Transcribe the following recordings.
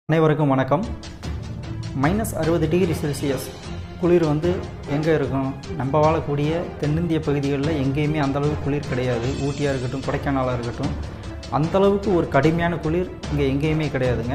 அனைவருக்கும் வணக்கம் மைனஸ் அறுபது டிகிரி செல்சியஸ் குளிர் வந்து எங்கே இருக்கும் நம்ம வாழக்கூடிய தென்னிந்திய பகுதிகளில் எங்கேயுமே அந்தளவுக்கு குளிர் கிடையாது ஊட்டியாக இருக்கட்டும் கொடைக்கானலாக இருக்கட்டும் அந்தளவுக்கு ஒரு கடுமையான குளிர் இங்கே எங்கேயுமே கிடையாதுங்க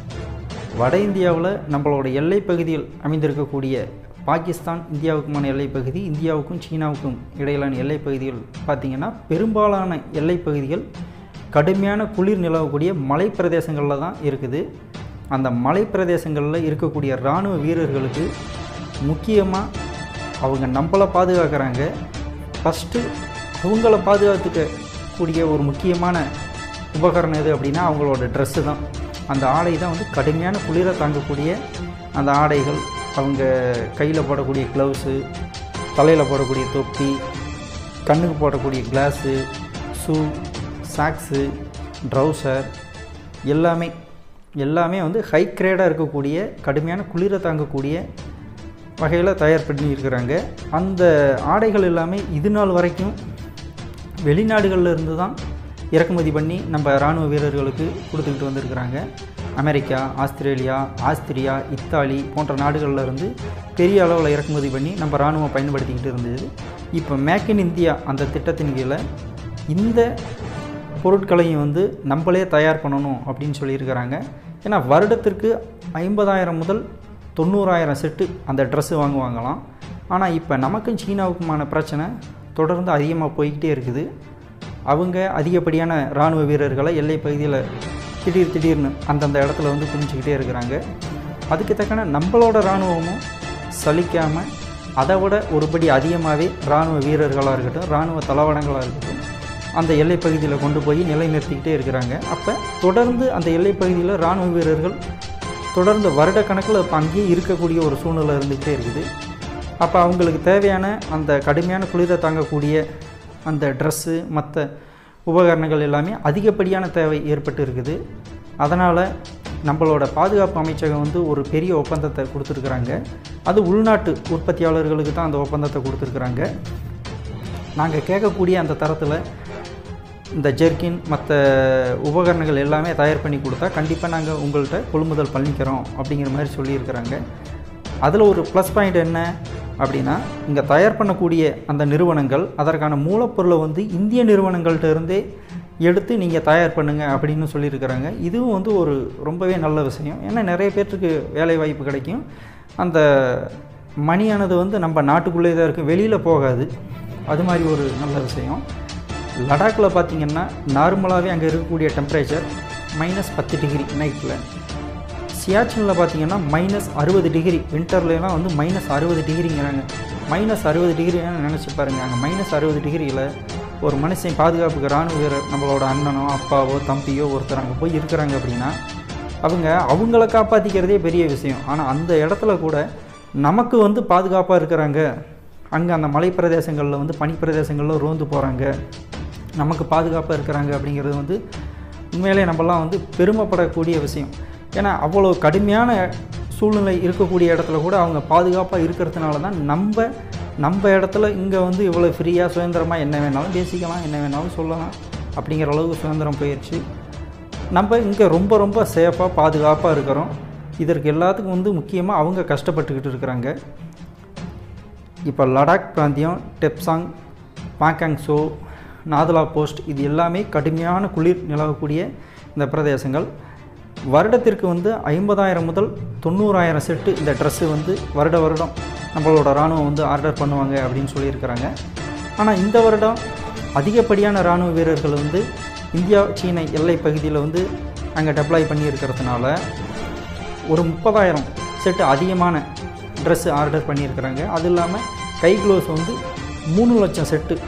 வட இந்தியாவில் நம்மளோட எல்லை பகுதியில் அமைந்திருக்கக்கூடிய பாகிஸ்தான் இந்தியாவுக்குமான எல்லைப் பகுதி இந்தியாவுக்கும் சீனாவுக்கும் இடையிலான எல்லைப் பகுதிகள் பார்த்திங்கன்னா பெரும்பாலான எல்லைப் பகுதிகள் கடுமையான குளிர் நிலவக்கூடிய மலை பிரதேசங்களில் தான் இருக்குது அந்த மலை பிரதேசங்களில் இருக்கக்கூடிய இராணுவ வீரர்களுக்கு முக்கியமாக அவங்க நம்மளை பாதுகாக்கிறாங்க ஃபஸ்ட்டு அவங்கள பாதுகாத்துக்க கூடிய ஒரு முக்கியமான உபகரணம் எது அப்படின்னா அவங்களோட ட்ரெஸ்ஸு தான் அந்த ஆடை தான் வந்து கடுமையான குளிரை தாங்கக்கூடிய அந்த ஆடைகள் அவங்க கையில் போடக்கூடிய க்ளவுஸு தலையில் போடக்கூடிய தொப்பி கண்ணுக்கு போடக்கூடிய கிளாஸு ஷூ சாக்ஸு ட்ரௌசர் எல்லாமே எல்லாமே வந்து ஹை கிரேடாக இருக்கக்கூடிய கடுமையான குளிரை தாங்கக்கூடிய வகையில் தயார் பண்ணி இருக்கிறாங்க அந்த ஆடைகள் எல்லாமே இது நாள் வரைக்கும் வெளிநாடுகளில் இருந்து தான் இறக்குமதி பண்ணி நம்ம இராணுவ வீரர்களுக்கு கொடுத்துக்கிட்டு வந்திருக்கிறாங்க அமெரிக்கா ஆஸ்திரேலியா ஆஸ்திரியா இத்தாலி போன்ற நாடுகளில் இருந்து பெரிய அளவில் இறக்குமதி பண்ணி நம்ம இராணுவம் பயன்படுத்திக்கிட்டு இருந்தது இப்போ மேக் இன் இந்தியா அந்த திட்டத்தின் கீழே இந்த பொருட்களையும் வந்து நம்மளே தயார் பண்ணணும் அப்படின்னு சொல்லியிருக்கிறாங்க ஏன்னா வருடத்திற்கு ஐம்பதாயிரம் முதல் தொண்ணூறாயிரம் செட்டு அந்த ட்ரெஸ்ஸு வாங்குவாங்களாம் ஆனால் இப்போ நமக்கும் சீனாவுக்குமான பிரச்சனை தொடர்ந்து அதிகமாக போய்கிட்டே இருக்குது அவங்க அதிகப்படியான இராணுவ வீரர்களை எல்லை பகுதியில் திடீர் திடீர்னு அந்தந்த இடத்துல வந்து குமிச்சிக்கிட்டே இருக்கிறாங்க அதுக்கு தக்கன நம்மளோட இராணுவமும் சலிக்காமல் அதை விட ஒருபடி அதிகமாகவே இராணுவ வீரர்களாக இருக்கட்டும் இராணுவ தளவாடங்களாக இருக்கட்டும் அந்த எல்லைப் பகுதியில் கொண்டு போய் நிலைநிறுத்திக்கிட்டே இருக்கிறாங்க அப்போ தொடர்ந்து அந்த எல்லைப் பகுதியில் இராணுவ வீரர்கள் தொடர்ந்து வருடக்கணக்கில் இப்போ அங்கேயே இருக்கக்கூடிய ஒரு சூழ்நிலை இருந்துகிட்டே இருக்குது அப்போ அவங்களுக்கு தேவையான அந்த கடுமையான குளிரை தாங்கக்கூடிய அந்த ட்ரெஸ்ஸு மற்ற உபகரணங்கள் எல்லாமே அதிகப்படியான தேவை ஏற்பட்டு இருக்குது அதனால் நம்மளோட பாதுகாப்பு அமைச்சகம் வந்து ஒரு பெரிய ஒப்பந்தத்தை கொடுத்துருக்குறாங்க அது உள்நாட்டு உற்பத்தியாளர்களுக்கு தான் அந்த ஒப்பந்தத்தை கொடுத்துருக்குறாங்க நாங்கள் கேட்கக்கூடிய அந்த தரத்தில் இந்த ஜெர்கின் மற்ற உபகரணங்கள் எல்லாமே தயார் பண்ணி கொடுத்தா கண்டிப்பாக நாங்கள் உங்கள்கிட்ட கொள்முதல் பண்ணிக்கிறோம் அப்படிங்கிற மாதிரி சொல்லியிருக்கிறாங்க அதில் ஒரு ப்ளஸ் பாயிண்ட் என்ன அப்படின்னா இங்கே தயார் பண்ணக்கூடிய அந்த நிறுவனங்கள் அதற்கான மூலப்பொருளை வந்து இந்திய நிறுவனங்கள்ட்ட இருந்தே எடுத்து நீங்கள் தயார் பண்ணுங்கள் அப்படின்னு சொல்லியிருக்கிறாங்க இதுவும் வந்து ஒரு ரொம்பவே நல்ல விஷயம் ஏன்னா நிறைய பேர்த்துக்கு வேலை வாய்ப்பு கிடைக்கும் அந்த மணியானது வந்து நம்ம நாட்டுக்குள்ளே தான் இருக்கும் வெளியில் போகாது அது மாதிரி ஒரு நல்ல விஷயம் லடாக்கில் பார்த்திங்கன்னா நார்மலாகவே அங்கே இருக்கக்கூடிய டெம்பரேச்சர் மைனஸ் பத்து டிகிரி நைட்டில் சியாச்சினில் பார்த்தீங்கன்னா மைனஸ் அறுபது டிகிரி வின்டர்லாம் வந்து மைனஸ் அறுபது டிகிரிங்கிறாங்க மைனஸ் அறுபது டிகிரின்னு நினச்சி பாருங்கள் அங்கே மைனஸ் அறுபது டிகிரியில் ஒரு மனுஷன் பாதுகாப்புக்கு இராணுவ வீரர் நம்மளோட அண்ணனோ அப்பாவோ தம்பியோ ஒருத்தர் அங்கே போய் இருக்கிறாங்க அப்படின்னா அவங்க அவங்கள காப்பாற்றிக்கிறதே பெரிய விஷயம் ஆனால் அந்த இடத்துல கூட நமக்கு வந்து பாதுகாப்பாக இருக்கிறாங்க அங்கே அந்த மலை பிரதேசங்களில் வந்து பனி பிரதேசங்களில் ரோந்து போகிறாங்க நமக்கு பாதுகாப்பாக இருக்கிறாங்க அப்படிங்கிறது வந்து உண்மையிலே நம்மலாம் வந்து பெருமைப்படக்கூடிய விஷயம் ஏன்னா அவ்வளோ கடுமையான சூழ்நிலை இருக்கக்கூடிய இடத்துல கூட அவங்க பாதுகாப்பாக இருக்கிறதுனால தான் நம்ம நம்ம இடத்துல இங்கே வந்து இவ்வளோ ஃப்ரீயாக சுதந்திரமாக என்ன வேணாலும் பேசிக்கலாம் என்ன வேணாலும் சொல்லலாம் அப்படிங்கிற அளவுக்கு சுதந்திரம் போயிடுச்சு நம்ம இங்கே ரொம்ப ரொம்ப சேஃபாக பாதுகாப்பாக இருக்கிறோம் இதற்கு எல்லாத்துக்கும் வந்து முக்கியமாக அவங்க கஷ்டப்பட்டுக்கிட்டு இருக்கிறாங்க இப்போ லடாக் பிராந்தியம் டெப்சாங் பாங்காங் ஷோ நாதலா போஸ்ட் இது எல்லாமே கடுமையான குளிர் நிலவக்கூடிய இந்த பிரதேசங்கள் வருடத்திற்கு வந்து ஐம்பதாயிரம் முதல் தொண்ணூறாயிரம் செட்டு இந்த ட்ரெஸ்ஸு வந்து வருட வருடம் நம்மளோட இராணுவம் வந்து ஆர்டர் பண்ணுவாங்க அப்படின்னு சொல்லியிருக்கிறாங்க ஆனால் இந்த வருடம் அதிகப்படியான இராணுவ வீரர்கள் வந்து இந்தியா சீன எல்லை பகுதியில் வந்து அங்கே டெப்ளாய் பண்ணியிருக்கிறதுனால ஒரு முப்பதாயிரம் செட்டு அதிகமான ட்ரெஸ்ஸு ஆர்டர் பண்ணியிருக்கிறாங்க அது இல்லாமல் கை க்ளோஸ் வந்து மூணு லட்சம் செட்டு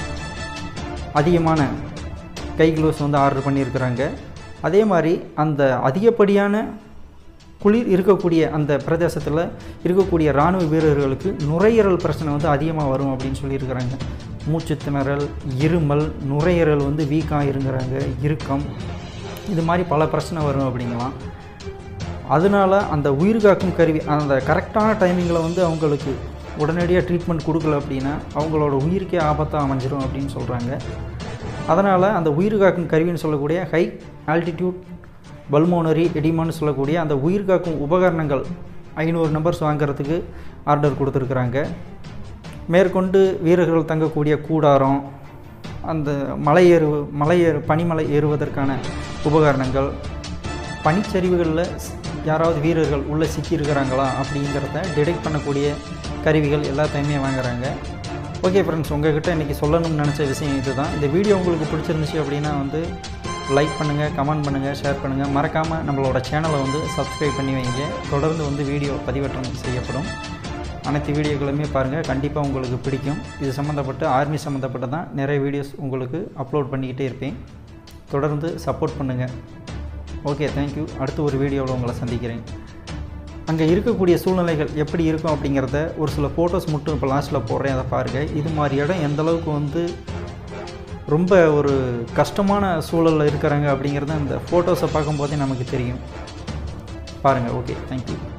அதிகமான கை க்ளோஸ் வந்து ஆர்டர் பண்ணியிருக்கிறாங்க அதே மாதிரி அந்த அதிகப்படியான குளிர் இருக்கக்கூடிய அந்த பிரதேசத்தில் இருக்கக்கூடிய இராணுவ வீரர்களுக்கு நுரையீரல் பிரச்சனை வந்து அதிகமாக வரும் அப்படின்னு சொல்லியிருக்கிறாங்க மூச்சு திணறல் இருமல் நுரையீரல் வந்து வீக்காக இருங்கிறாங்க இறுக்கம் இது மாதிரி பல பிரச்சனை வரும் அப்படிங்கலாம் அதனால் அந்த உயிர் காக்கும் கருவி அந்த கரெக்டான டைமிங்கில் வந்து அவங்களுக்கு உடனடியாக ட்ரீட்மெண்ட் கொடுக்கல அப்படின்னா அவங்களோட உயிருக்கே ஆபத்தாக அமைஞ்சிரும் அப்படின்னு சொல்கிறாங்க அதனால் அந்த உயிர் காக்கும் கருவின்னு சொல்லக்கூடிய ஹை ஆல்டிடியூட் பல்மோனரி எடிமான்னு சொல்லக்கூடிய அந்த உயிர் காக்கும் உபகரணங்கள் ஐநூறு நம்பர்ஸ் வாங்குறதுக்கு ஆர்டர் கொடுத்துருக்குறாங்க மேற்கொண்டு வீரர்கள் தங்கக்கூடிய கூடாரம் அந்த மலை ஏறு மலை ஏறு பனிமலை ஏறுவதற்கான உபகரணங்கள் பனிச்சரிவுகளில் யாராவது வீரர்கள் உள்ளே சிக்கியிருக்கிறாங்களா அப்படிங்கிறத டிடெக்ட் பண்ணக்கூடிய கருவிகள் எல்லாத்தையுமே வாங்குறாங்க ஓகே ஃப்ரெண்ட்ஸ் உங்ககிட்ட இன்றைக்கி சொல்லணும்னு நினச்ச விஷயம் இதுதான் இந்த வீடியோ உங்களுக்கு பிடிச்சிருந்துச்சு அப்படின்னா வந்து லைக் பண்ணுங்கள் கமெண்ட் பண்ணுங்கள் ஷேர் பண்ணுங்கள் மறக்காமல் நம்மளோட சேனலை வந்து சப்ஸ்கிரைப் பண்ணி வைங்க தொடர்ந்து வந்து வீடியோ பதிவேற்றம் செய்யப்படும் அனைத்து வீடியோக்களுமே பாருங்கள் கண்டிப்பாக உங்களுக்கு பிடிக்கும் இது சம்மந்தப்பட்டு ஆர்மி சம்மந்தப்பட்ட தான் நிறைய வீடியோஸ் உங்களுக்கு அப்லோட் பண்ணிக்கிட்டே இருப்பேன் தொடர்ந்து சப்போர்ட் பண்ணுங்கள் ஓகே தேங்க்யூ அடுத்து ஒரு வீடியோவில் உங்களை சந்திக்கிறேன் அங்கே இருக்கக்கூடிய சூழ்நிலைகள் எப்படி இருக்கும் அப்படிங்கிறத ஒரு சில ஃபோட்டோஸ் மட்டும் இப்போ லாஸ்ட்டில் போடுறேன் அதை பாருங்கள் இது மாதிரி இடம் எந்த அளவுக்கு வந்து ரொம்ப ஒரு கஷ்டமான சூழலில் இருக்கிறாங்க அப்படிங்கிறத இந்த ஃபோட்டோஸை பார்க்கும்போதே நமக்கு தெரியும் பாருங்கள் ஓகே தேங்க்யூ